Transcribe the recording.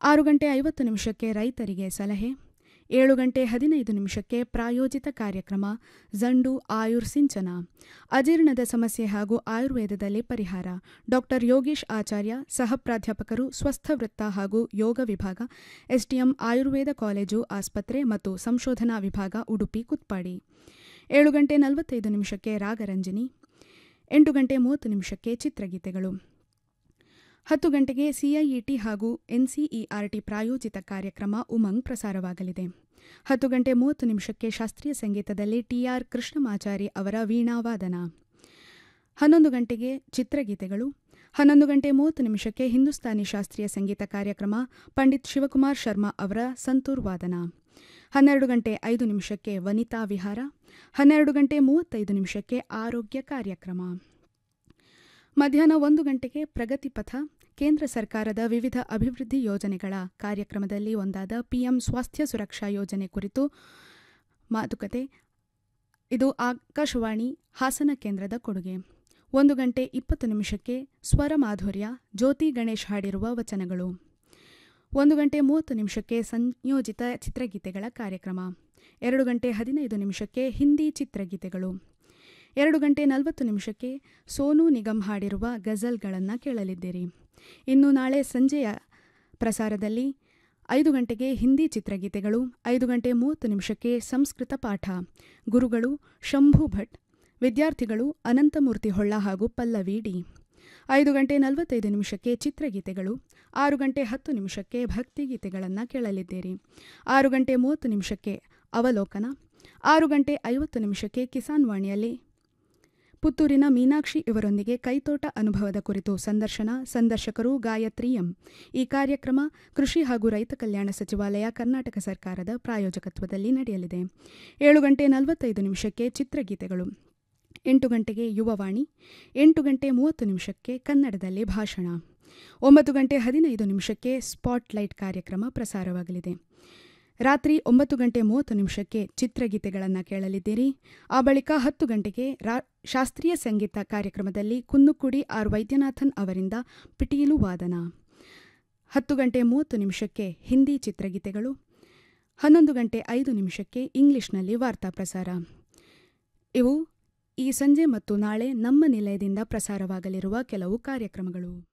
ಆರು ಗಂಟೆ ಐವತ್ತು ನಿಮಿಷಕ್ಕೆ ರೈತರಿಗೆ ಸಲಹೆ ಏಳು ಗಂಟೆ ಹದಿನೈದು ನಿಮಿಷಕ್ಕೆ ಪ್ರಾಯೋಜಿತ ಕಾರ್ಯಕ್ರಮ ಜಂಡು ಆಯುರ್ ಸಿಂಚನ ಅಜೀರ್ಣದ ಸಮಸ್ಯೆ ಹಾಗೂ ಆಯುರ್ವೇದದಲ್ಲಿ ಪರಿಹಾರ ಡಾಕ್ಟರ್ ಯೋಗೀಶ್ ಆಚಾರ್ಯ ಸಹ ಪ್ರಾಧ್ಯಾಪಕರು ಸ್ವಸ್ಥ ವೃತ್ತ ಹಾಗೂ ಯೋಗ ವಿಭಾಗ ಎಸ್ಡಿಎಂ ಆಯುರ್ವೇದ ಕಾಲೇಜು ಆಸ್ಪತ್ರೆ ಮತ್ತು ಸಂಶೋಧನಾ ವಿಭಾಗ ಉಡುಪಿ ಕುತ್ಪಾಡಿ ಏಳು ಗಂಟೆ ನಲವತ್ತೈದು ನಿಮಿಷಕ್ಕೆ ರಾಗರಂಜನಿ ಎಂಟು ಗಂಟೆ ಮೂವತ್ತು ನಿಮಿಷಕ್ಕೆ ಚಿತ್ರಗೀತೆಗಳು ಹತ್ತು ಗಂಟೆಗೆ ಸಿಐಇಟಿ ಹಾಗೂ ಎನ್ಸಿಇಆರ್ಟಿ ಪ್ರಾಯೋಜಿತ ಕಾರ್ಯಕ್ರಮ ಉಮಂಗ್ ಪ್ರಸಾರವಾಗಲಿದೆ ಹತ್ತು ಗಂಟೆ ಮೂವತ್ತು ನಿಮಿಷಕ್ಕೆ ಶಾಸ್ತ್ರೀಯ ಸಂಗೀತದಲ್ಲಿ ಟಿಆರ್ ಕೃಷ್ಣಮಾಚಾರಿ ಅವರ ವೀಣಾವಾದನ ಹನ್ನೊಂದು ಗಂಟೆಗೆ ಚಿತ್ರಗೀತೆಗಳು ಹನ್ನೊಂದು ಗಂಟೆ ಮೂವತ್ತು ನಿಮಿಷಕ್ಕೆ ಹಿಂದೂಸ್ತಾನಿ ಶಾಸ್ತ್ರೀಯ ಸಂಗೀತ ಕಾರ್ಯಕ್ರಮ ಪಂಡಿತ್ ಶಿವಕುಮಾರ್ ಶರ್ಮಾ ಅವರ ಸಂತೂರ್ ವಾದನ ಹನ್ನೆರಡು ಗಂಟೆ ಐದು ನಿಮಿಷಕ್ಕೆ ವನಿತಾ ವಿಹಾರ ಹನ್ನೆರಡು ಗಂಟೆ ಮೂವತ್ತೈದು ನಿಮಿಷಕ್ಕೆ ಆರೋಗ್ಯ ಕಾರ್ಯಕ್ರಮ ಮಧ್ಯಾಹ್ನ ಒಂದು ಗಂಟೆಗೆ ಪ್ರಗತಿ ಪಥ ಕೇಂದ್ರ ಸರ್ಕಾರದ ವಿವಿಧ ಅಭಿವೃದ್ಧಿ ಯೋಜನೆಗಳ ಕಾರ್ಯಕ್ರಮದಲ್ಲಿ ಒಂದಾದ ಪಿಎಂ ಸ್ವಾಸ್ಥ್ಯ ಸುರಕ್ಷಾ ಯೋಜನೆ ಕುರಿತು ಮಾತುಕತೆ ಇದು ಆಕಾಶವಾಣಿ ಹಾಸನ ಕೇಂದ್ರದ ಕೊಡುಗೆ ಒಂದು ಗಂಟೆ ಇಪ್ಪತ್ತು ನಿಮಿಷಕ್ಕೆ ಸ್ವರ ಮಾಧುರ್ಯ ಜ್ಯೋತಿ ಗಣೇಶ್ ಹಾಡಿರುವ ವಚನಗಳು ಒಂದು ಗಂಟೆ ಮೂವತ್ತು ನಿಮಿಷಕ್ಕೆ ಸಂಯೋಜಿತ ಚಿತ್ರಗೀತೆಗಳ ಕಾರ್ಯಕ್ರಮ ಎರಡು ಗಂಟೆ ಹದಿನೈದು ನಿಮಿಷಕ್ಕೆ ಹಿಂದಿ ಚಿತ್ರಗೀತೆಗಳು ಎರಡು ಗಂಟೆ ನಲವತ್ತು ನಿಮಿಷಕ್ಕೆ ಸೋನು ನಿಗಮ್ ಹಾಡಿರುವ ಗಜಲ್ಗಳನ್ನು ಕೇಳಲಿದ್ದೀರಿ ಇನ್ನು ನಾಳೆ ಸಂಜೆಯ ಪ್ರಸಾರದಲ್ಲಿ ಐದು ಗಂಟೆಗೆ ಹಿಂದಿ ಚಿತ್ರಗೀತೆಗಳು ಐದು ಗಂಟೆ ಮೂವತ್ತು ನಿಮಿಷಕ್ಕೆ ಸಂಸ್ಕೃತ ಪಾಠ ಗುರುಗಳು ಶಂಭು ಭಟ್ ವಿದ್ಯಾರ್ಥಿಗಳು ಅನಂತಮೂರ್ತಿ ಹೊಳ್ಳ ಹಾಗೂ ಪಲ್ಲವಿ ಡಿ ಐದು ಗಂಟೆ ನಲವತ್ತೈದು ನಿಮಿಷಕ್ಕೆ ಚಿತ್ರಗೀತೆಗಳು ಆರು ಗಂಟೆ ಹತ್ತು ನಿಮಿಷಕ್ಕೆ ಭಕ್ತಿಗೀತೆಗಳನ್ನು ಕೇಳಲಿದ್ದೀರಿ ಆರು ಗಂಟೆ ಮೂವತ್ತು ನಿಮಿಷಕ್ಕೆ ಅವಲೋಕನ ಆರು ಗಂಟೆ ಐವತ್ತು ನಿಮಿಷಕ್ಕೆ ಕಿಸಾನ್ ವಾಣಿಯಲ್ಲಿ ಪುತ್ತೂರಿನ ಮೀನಾಕ್ಷಿ ಇವರೊಂದಿಗೆ ಕೈತೋಟ ಅನುಭವದ ಕುರಿತು ಸಂದರ್ಶನ ಸಂದರ್ಶಕರು ಗಾಯತ್ರಿ ಎಂ ಈ ಕಾರ್ಯಕ್ರಮ ಕೃಷಿ ಹಾಗೂ ರೈತ ಕಲ್ಯಾಣ ಸಚಿವಾಲಯ ಕರ್ನಾಟಕ ಸರ್ಕಾರದ ಪ್ರಾಯೋಜಕತ್ವದಲ್ಲಿ ನಡೆಯಲಿದೆ ಏಳು ಗಂಟೆ ನಲವತ್ತೈದು ನಿಮಿಷಕ್ಕೆ ಚಿತ್ರಗೀತೆಗಳು ಎಂಟು ಗಂಟೆಗೆ ಯುವವಾಣಿ ಎಂಟು ಗಂಟೆ ಮೂವತ್ತು ನಿಮಿಷಕ್ಕೆ ಕನ್ನಡದಲ್ಲಿ ಭಾಷಣ ಒಂಬತ್ತು ಗಂಟೆ ಹದಿನೈದು ನಿಮಿಷಕ್ಕೆ ಸ್ಪಾಟ್ಲೈಟ್ ಕಾರ್ಯಕ್ರಮ ಪ್ರಸಾರವಾಗಲಿದೆ ರಾತ್ರಿ ಒಂಬತ್ತು ಗಂಟೆ ಮೂವತ್ತು ನಿಮಿಷಕ್ಕೆ ಚಿತ್ರಗೀತೆಗಳನ್ನು ಕೇಳಲಿದ್ದೀರಿ ಆ ಬಳಿಕ ಹತ್ತು ಗಂಟೆಗೆ ರಾ ಶಾಸ್ತ್ರೀಯ ಸಂಗೀತ ಕಾರ್ಯಕ್ರಮದಲ್ಲಿ ಕುನ್ನುಕುಡಿ ಆರ್ ವೈದ್ಯನಾಥನ್ ಅವರಿಂದ ಪಿಟೀಲು ವಾದನ ಹತ್ತು ಗಂಟೆ ಮೂವತ್ತು ನಿಮಿಷಕ್ಕೆ ಹಿಂದಿ ಚಿತ್ರಗೀತೆಗಳು ಹನ್ನೊಂದು ಗಂಟೆ ಐದು ನಿಮಿಷಕ್ಕೆ ಇಂಗ್ಲಿಷ್ನಲ್ಲಿ ವಾರ್ತಾ ಪ್ರಸಾರ ಇವು ಈ ಸಂಜೆ ಮತ್ತು ನಾಳೆ ನಮ್ಮ ನಿಲಯದಿಂದ ಪ್ರಸಾರವಾಗಲಿರುವ ಕೆಲವು ಕಾರ್ಯಕ್ರಮಗಳು